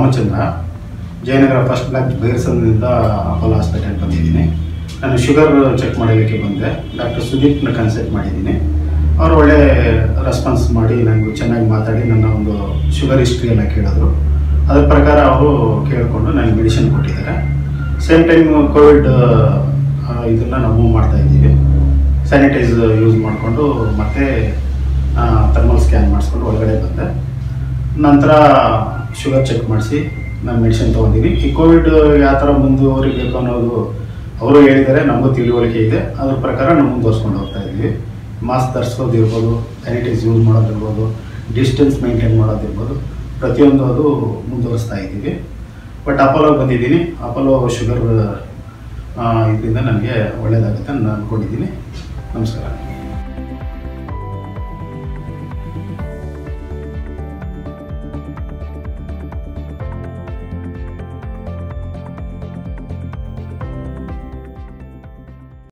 Ramachandra Jayanagar first block ಬೈರ್ಸಂದಿಂದ Apollo hospital ಬಂದಿದ್ದೀನಿ ನಾನು ಶುಗರ್ ಚೆಕ್ ಮಾಡಲಿಕ್ಕೆ ಬಂದೆ ಡಾಕ್ಟರ್ ಸುದೀಪ್ನ ಕನ್ಸಲ್ಟ್ ಮಾಡಿದ್ದೀನಿ ಅವರು ಒಳ್ಳೆ ರೆಸ್ಪಾನ್ಸ್ ಮಾಡಿ ನನಗೆ ಚೆನ್ನಾಗಿ ಮಾತಾಡಿ ನನ್ನ ಒಂದು ಶುಗರ್ ಹಿಸ್ಟ್ರಿ ಎಲ್ಲ ಕೇಳಿದ್ರು ಅದ್ರ ಪ್ರಕಾರ ಅವರು ಕೇಳಿಕೊಂಡು ನನಗೆ ಮೆಡಿಸಿನ್ ಕೊಟ್ಟಿದ್ದಾರೆ ಸೇಮ್ ಟೈಮ್ ಕೋವಿಡ್ ಇದನ್ನು ನಾವು ಮೂವ್ ಮಾಡ್ತಾ ಇದ್ದೀವಿ ಸ್ಯಾನಿಟೈಸ್ ಯೂಸ್ ಮಾಡಿಕೊಂಡು ಮತ್ತೆ ಥರ್ಮಲ್ ಸ್ಕ್ಯಾನ್ ಮಾಡಿಸ್ಕೊಂಡು ಒಳಗಡೆ ಬಂದೆ ನಂತರ ಶುಗರ್ ಚೆಕ್ ಮಾಡಿಸಿ ನಾನು ಮೆಡಿಸಿನ್ ತೊಗೊಂಡಿನಿ ಈ ಕೋವಿಡ್ ಯಾವ ಥರ ಮುಂದುವರಿಬೇಕು ಅನ್ನೋದು ಅವರು ಹೇಳಿದ್ದಾರೆ ನಮಗೂ ತಿಳುವಳಿಕೆ ಇದೆ ಅದ್ರ ಪ್ರಕಾರ ನಾವು ಮುಂದುವರ್ಸ್ಕೊಂಡು ಹೋಗ್ತಾ ಇದ್ದೀವಿ ಮಾಸ್ಕ್ ಧರಿಸೋದಿರ್ಬೋದು ಸ್ಯಾನಿಟೈಸ್ ಯೂಸ್ ಮಾಡೋದಿರ್ಬೋದು ಡಿಸ್ಟೆನ್ಸ್ ಮೇಂಟೈನ್ ಮಾಡೋದಿರ್ಬೋದು ಪ್ರತಿಯೊಂದು ಅದು ಮುಂದುವರಿಸ್ತಾ ಇದ್ದೀವಿ ಬಟ್ ಅಪೋಲೋ ಬಂದಿದ್ದೀನಿ ಅಪೋಲೋ ಶುಗರ್ ಇದರಿಂದ ನನಗೆ ಒಳ್ಳೆಯದಾಗುತ್ತೆ ಅಂತ ನಾನು ಅಂದ್ಕೊಂಡಿದ್ದೀನಿ ನಮಸ್ಕಾರ